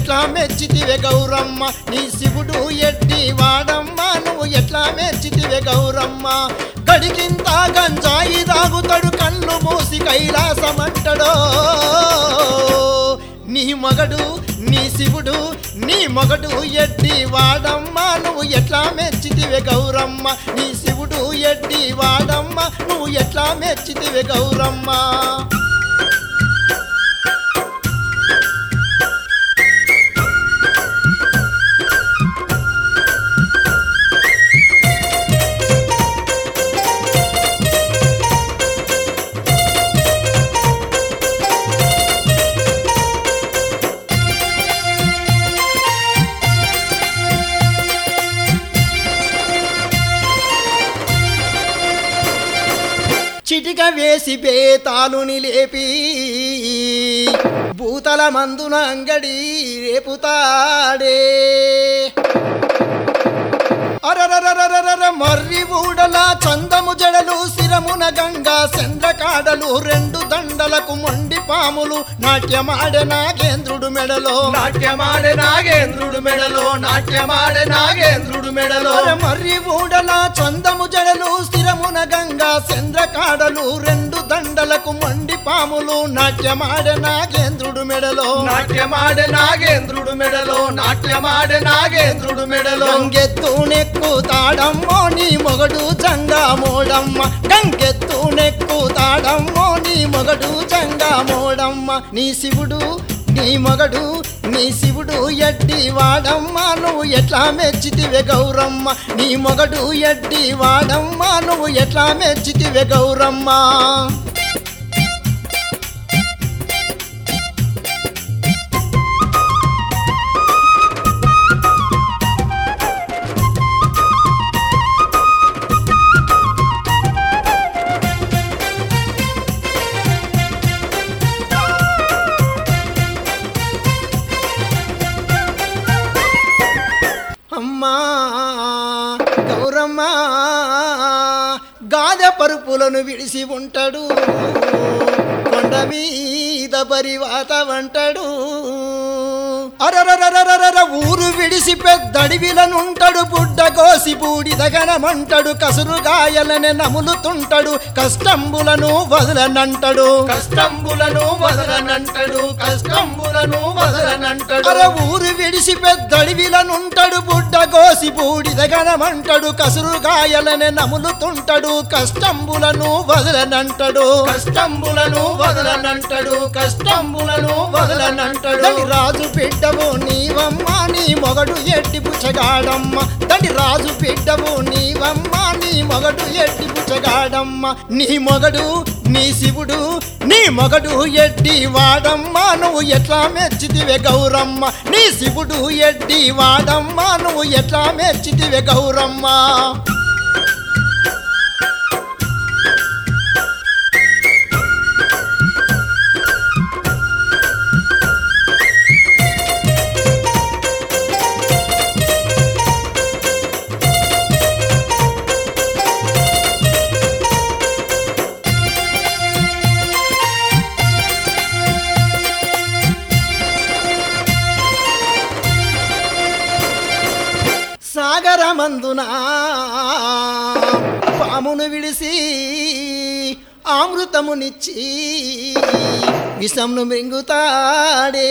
ఎట్లా మెచ్చితివే గౌరమ్మ నీ శివుడు ఎట్టి వాడమ్మ నువ్వు ఎట్లా మెచ్చితివే గౌరమ్మ గడికింత గంజాయి తాగుతాడు కళ్ళు మూసి కైలాసమంటడో నీ మగడు నీ శివుడు నీ మగడు ఎట్టి వాడమ్మ నువ్వు ఎట్లా మెచ్చితివే గౌరమ్మ నీ శివుడు ఎట్టి వాడమ్మ నువ్వు ఎట్లా మెచ్చితివే గౌరమ్మ చిటిక వేసి బేతాలుని లేపి భూతల మందున అంగడి రేపుతాడే అరరరరరర మర్రి ఊడల చందము జడలు శిరమున గంగా చంద్రకాడలు రెండు దండలకు మొండి పాములు నాట్యమాడే నాగేంద్రుడు మెడలో నాట్యమాడే నాగేంద్రుడు మెడలో నాట్యమాడే నాగేంద్రుడు మెడలో అర మర్రి ఊడల చందము జడలు స్థిరమున గంగా చంద్రకాడలు రెండు దండలకు మొండి పాములు నాట్యమాడే నాగేంద్రుడు మెడలో నాట్యమాడే నాగేంద్రుడు మెడలో నాట్యమాడే నాగేంద్రుడు మెడలో గంగెత్తు నెక్కు తాడమ్మో నీ మొగడు జంగా మోడమ్మ గంగెత్తు నెక్కు తాడమ్మో నీ మొగడు జంగా మోడమ్మ నీ శివుడు నీ మొగడు నీ శివుడు ఎడ్డి వాడమ్మ నువ్వు ఎట్లా మెచ్చితివే గౌరమ్మ నీ మొగడు ఎడ్డి వాడమ్మ నువ్వు ఎట్లా మెచ్చితివే గౌరమ్మ అమ్మా గౌరమ్మ గాదె పరుపులను విడిసి ఉంటాడు కొండ మీద పరివాత వంటాడు అరరరరరర ఊరు విడిసి పెద్దడివిలనుంటాడు బుడ్డ కోసి బూడిదగనమంటాడు కసురు గాయలనే నములుతుంటాడు కష్టంబులను వదలనంటాడు కష్టంబులను వదలనంటడు కష్టంబులను వదలనంటడు అర ఊరు విడిసి పెద్దడివిలనుంటాడు బుడ్డ కోసి బూడిదగనమంటాడు కసురు గాయలనే నములుతుంటాడు కష్టంబులను వదలనంటాడు కష్టంబులను వదలనంటడు కష్టంబులను వదలనంటడు దండి రాజు బిడ్డవు నీవమ్మ నీ మొగడు ఎట్టి పుచ్చగాడమ్మ దండి రాజు బిడ్డవు నీవమ్మ నీ మొగడు ఎట్టి పుచ్చగాడమ్మ నీ మొగడు నీ శివుడు నీ మొగడు ఎడ్డి వాడమ్మ నువ్వు ఎట్లా మెచ్చితివే గౌరమ్మ నీ శివుడు ఎడ్డి వాడమ్మ నువ్వు ఎట్లా మెచ్చితివే గౌరమ్మ సాగరమందున పామును విడిసి అమృతమునిచ్చి విషంను మింగుతాడే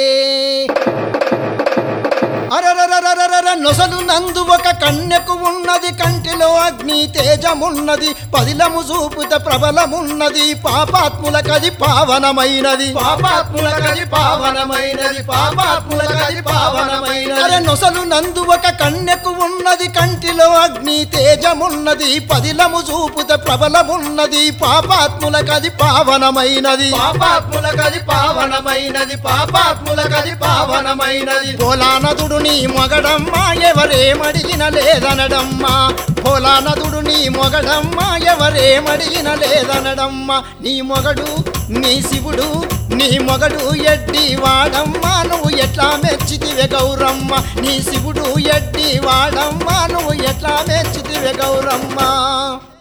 అరరరరరర నొసలు నందు ఒక కన్యకు ఉన్నది కంటిలో అగ్ని తేజమున్నది పదిలము చూపుత ప్రబలమున్నది పాపాత్ములకది పావనమైనది పాపాత్ములకది పావనమైనది పాపాత్ములకది అరే పావనమైనది నొసలు నందు ఒక కన్యకు ఉన్నది కంటిలో అగ్ని తేజమున్నది పదిలము చూపుత ప్రబలమున్నది పాపాత్ములకది పావనమైనది పాపాత్ములకది పావనమైనది పాపాత్ములకది పావనమైనది పోలానదుడు నీ మొగడమ్మా ఎవరేమడిగిన లేదనడమ్మా పోలానదుడు నీ మొగడమ్మా ఎవరేమడిగిన లేదనడమ్మా నీ మొగడు నీ శివుడు నీ మొగడు ఎడ్డి వాడమ్మా నువ్వు ఎట్లా మెచ్చితివే గౌరమ్మ నీ శివుడు ఎడ్డి వాడమ్మా నువ్వు ఎట్లా మెచ్చితివే గౌరమ్మ